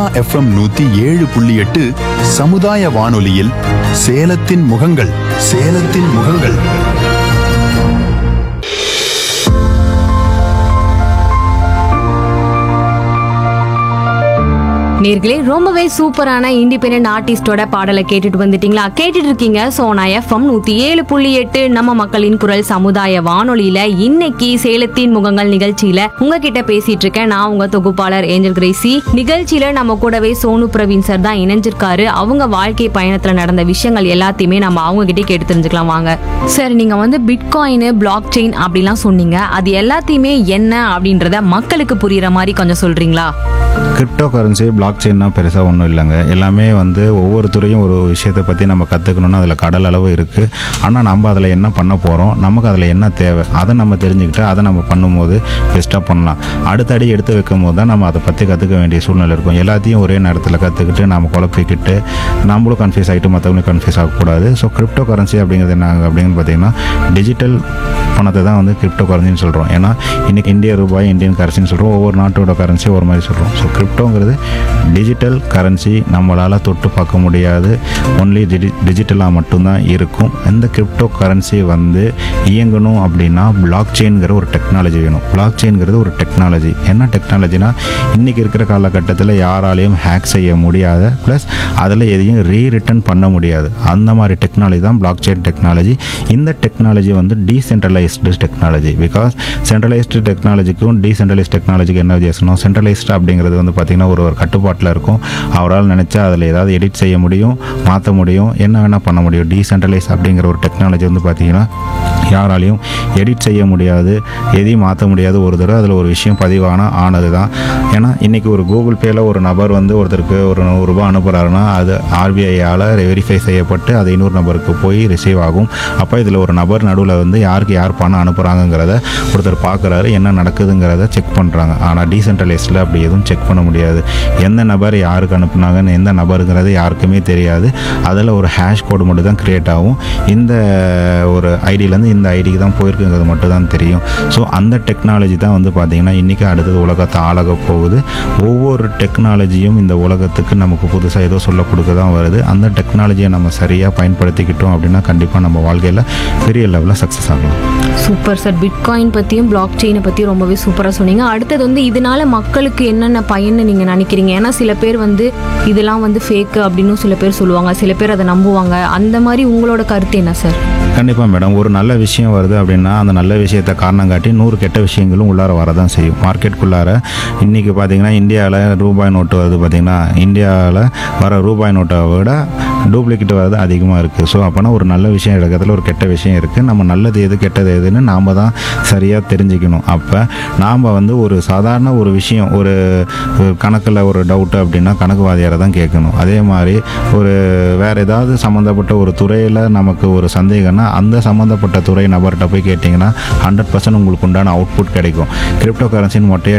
Sona FM நூத்தி ஏழு புள்ளி எட்டு சமுதாய வானொலியில் சேலத்தின் முகங்கள் சேலத்தின் முகங்கள் நேர்களே ரொம்பவே சூப்பரான இண்டிபெண்டன்ட் ஆர்டிஸ்டோட பாடலை கேட்டுட்டு வந்துட்டீங்களா கேட்டுட்டு இருக்கீங்க சோனா எஃப்எம் நூத்தி ஏழு புள்ளி எட்டு நம்ம மக்களின் குரல் சமுதாய வானொலியில இன்னைக்கு சேலத்தின் முகங்கள் நிகழ்ச்சியில உங்ககிட்ட பேசிட்டு இருக்கேன் நான் உங்க தொகுப்பாளர் ஏஞ்சல் கிரேசி நிகழ்ச்சியில நம்ம கூடவே சோனு பிரவீன் சார் தான் இணைஞ்சிருக்காரு அவங்க வாழ்க்கை பயணத்துல நடந்த விஷயங்கள் எல்லாத்தையுமே நம்ம அவங்க கிட்டே கேட்டு தெரிஞ்சுக்கலாம் வாங்க சார் நீங்க வந்து பிட்காயின் பிளாக் செயின் அப்படிலாம் சொன்னீங்க அது எல்லாத்தையுமே என்ன அப்படின்றத மக்களுக்கு புரியுற மாதிரி கொஞ்சம் சொல்றீங்களா கிரிப்டோ கரன்சி பிளாக் செயின்னா பெருசாக ஒன்றும் இல்லைங்க எல்லாமே வந்து ஒவ்வொரு துறையும் ஒரு விஷயத்தை பற்றி நம்ம கற்றுக்கணும்னா அதில் கடல் அளவு இருக்குது ஆனால் நம்ம அதில் என்ன பண்ண போகிறோம் நமக்கு அதில் என்ன தேவை அதை நம்ம தெரிஞ்சுக்கிட்டு அதை நம்ம பண்ணும்போது பெஸ்ட்டாக பண்ணலாம் அடுத்த அடி எடுத்து வைக்கும் போது தான் நம்ம அதை பற்றி கற்றுக்க வேண்டிய சூழ்நிலை இருக்கும் எல்லாத்தையும் ஒரே நேரத்தில் கற்றுக்கிட்டு நம்ம குழப்பிக்கிட்டு நம்மளும் கன்ஃபியூஸ் ஆகிட்டு மற்றவங்களும் கன்ஃபியூஸ் ஆகக்கூடாது ஸோ கிரிப்டோ கரன்சி அப்படிங்கிறது என்ன அப்படின்னு பார்த்தீங்கன்னா டிஜிட்டல் பணத்தை தான் வந்து கிரிப்டோ கரன்சின்னு சொல்கிறோம் ஏன்னா இன்றைக்கி இந்திய ரூபாய் இந்தியன் கரன்சின்னு சொல்கிறோம் ஒவ்வொரு நாட்டோட கரன்சி ஒரு மாதிரி சொல்கிறோம் ஸோ கிரிப்டோங்கிறது டிஜிட்டல் கரன்சி நம்மளால் தொட்டு பார்க்க முடியாது ஒன்லி டிஜி டிஜிட்டலாக மட்டும்தான் இருக்கும் இந்த கிரிப்டோ கரன்சி வந்து இயங்கணும் அப்படின்னா பிளாக் செயின்கிற ஒரு டெக்னாலஜி வேணும் பிளாக் செயின்கிறது ஒரு டெக்னாலஜி என்ன டெக்னாலஜினா இன்றைக்கி இருக்கிற காலகட்டத்தில் யாராலையும் ஹேக் செய்ய முடியாத ப்ளஸ் அதில் எதையும் ரீ ரிட்டர்ன் பண்ண முடியாது அந்த மாதிரி டெக்னாலஜி தான் பிளாக் செயின் டெக்னாலஜி இந்த டெக்னாலஜி வந்து டீசென்ட்ரலைஸ்டு டெக்னாலஜி பிகாஸ் சென்ட்ரலைஸ்டு டெக்னாலஜிக்கும் டீசென்ட்ரலைஸ்ட் டெக்னாலஜிக்கு என்ன வித்தியாசம் சென்ட்ரலைஸ்டு அப்படிங்கிறது வந்து பார்த்திங்கன்னா ஒரு ஒரு கட்டுப்பாட்டில் இருக்கும் அவரால் நினச்சா அதில் ஏதாவது எடிட் செய்ய முடியும் மாற்ற முடியும் என்ன வேணால் பண்ண முடியும் டீசென்ட்ரலைஸ் அப்படிங்கிற ஒரு டெக்னாலஜி வந்து பார்த்திங்கன்னா யாராலையும் எடிட் செய்ய முடியாது எதையும் மாற்ற முடியாது ஒரு தடவை அதில் ஒரு விஷயம் பதிவான ஆனது தான் ஏன்னா இன்றைக்கி ஒரு கூகுள் பேயில் ஒரு நபர் வந்து ஒருத்தருக்கு ஒரு நூறுரூபா அனுப்புகிறாருன்னா அது ஆர்பிஐயால் வெரிஃபை செய்யப்பட்டு அது இன்னொரு நபருக்கு போய் ரிசீவ் ஆகும் அப்போ இதில் ஒரு நபர் நடுவில் வந்து யாருக்கு யார் பணம் அனுப்புகிறாங்கங்கிறத ஒருத்தர் பார்க்குறாரு என்ன நடக்குதுங்கிறத செக் பண்ணுறாங்க ஆனால் டீசென்ட்ரலைஸ்டில் அப்படி எதுவும் செக் பண்ண முடியாது எந்த நபர் யாருக்கு அனுப்புனாங்கன்னு எந்த நபருங்கிறது யாருக்குமே தெரியாது அதில் ஒரு ஹேஷ் கோடு மட்டும் தான் க்ரியேட் ஆகும் இந்த ஒரு ஐடியிலேருந்து இந்த ஐடிக்கு தான் போயிருக்குங்கிறது மட்டும் தான் தெரியும் ஸோ அந்த டெக்னாலஜி தான் வந்து பார்த்திங்கன்னா இன்றைக்கி அடுத்தது உலகத்தை ஆளக போகுது ஒவ்வொரு டெக்னாலஜியும் இந்த உலகத்துக்கு நமக்கு புதுசாக ஏதோ சொல்ல கொடுக்க தான் வருது அந்த டெக்னாலஜியை நம்ம சரியாக பயன்படுத்திக்கிட்டோம் அப்படின்னா கண்டிப்பாக நம்ம வாழ்க்கையில் பெரிய லெவலில் சக்ஸஸ் ஆகலாம் சூப்பர் சார் பிட்காயின் பற்றியும் பிளாக் செயினை பற்றியும் ரொம்பவே சூப்பராக சொன்னீங்க அடுத்தது வந்து இதனால மக்களுக்கு என்னென்ன பயன்னு நீங்கள் நினைக்கிறீங்க ஏன்னா சில பேர் வந்து இதெல்லாம் வந்து ஃபேக்கு அப்படின்னு சில பேர் சொல்லுவாங்க சில பேர் அதை நம்புவாங்க அந்த மாதிரி உங்களோட கருத்து என்ன சார் கண்டிப்பாக மேடம் ஒரு நல்ல விஷயம் வருது அப்படின்னா அந்த நல்ல விஷயத்தை காரணம் காட்டி நூறு கெட்ட விஷயங்களும் உள்ளார வரதான் செய்யும் மார்க்கெட்டுக்குள்ளார இன்றைக்கி பார்த்தீங்கன்னா இந்தியாவில் ரூபாய் நோட்டு வருது பார்த்தீங்கன்னா இந்தியாவில் வர ரூபாய் நோட்டை விட டூப்ளிகேட் வரது அதிகமாக இருக்குது ஸோ அப்போனா ஒரு நல்ல விஷயம் இடத்துல ஒரு கெட்ட விஷயம் இருக்குது நம்ம நல்லது எது கெட்டது எதுன்னு நாம் தான் சரியாக தெரிஞ்சுக்கணும் அப்போ நாம் வந்து ஒரு சாதாரண ஒரு விஷயம் ஒரு கணக்கில் ஒரு டவுட்டு அப்படின்னா கணக்கு வாதியாரை தான் கேட்கணும் அதே மாதிரி ஒரு வேறு ஏதாவது சம்மந்தப்பட்ட ஒரு துறையில் நமக்கு ஒரு சந்தேகம்னா அந்த சம்மந்தப்பட்ட துறை நபர்கிட்ட போய் கேட்டிங்கன்னா ஹண்ட்ரட் பர்சன்ட் உங்களுக்கு உண்டான அவுட்புட் கிடைக்கும் கிரிப்டோ கரன்சின்னு மொட்டையாக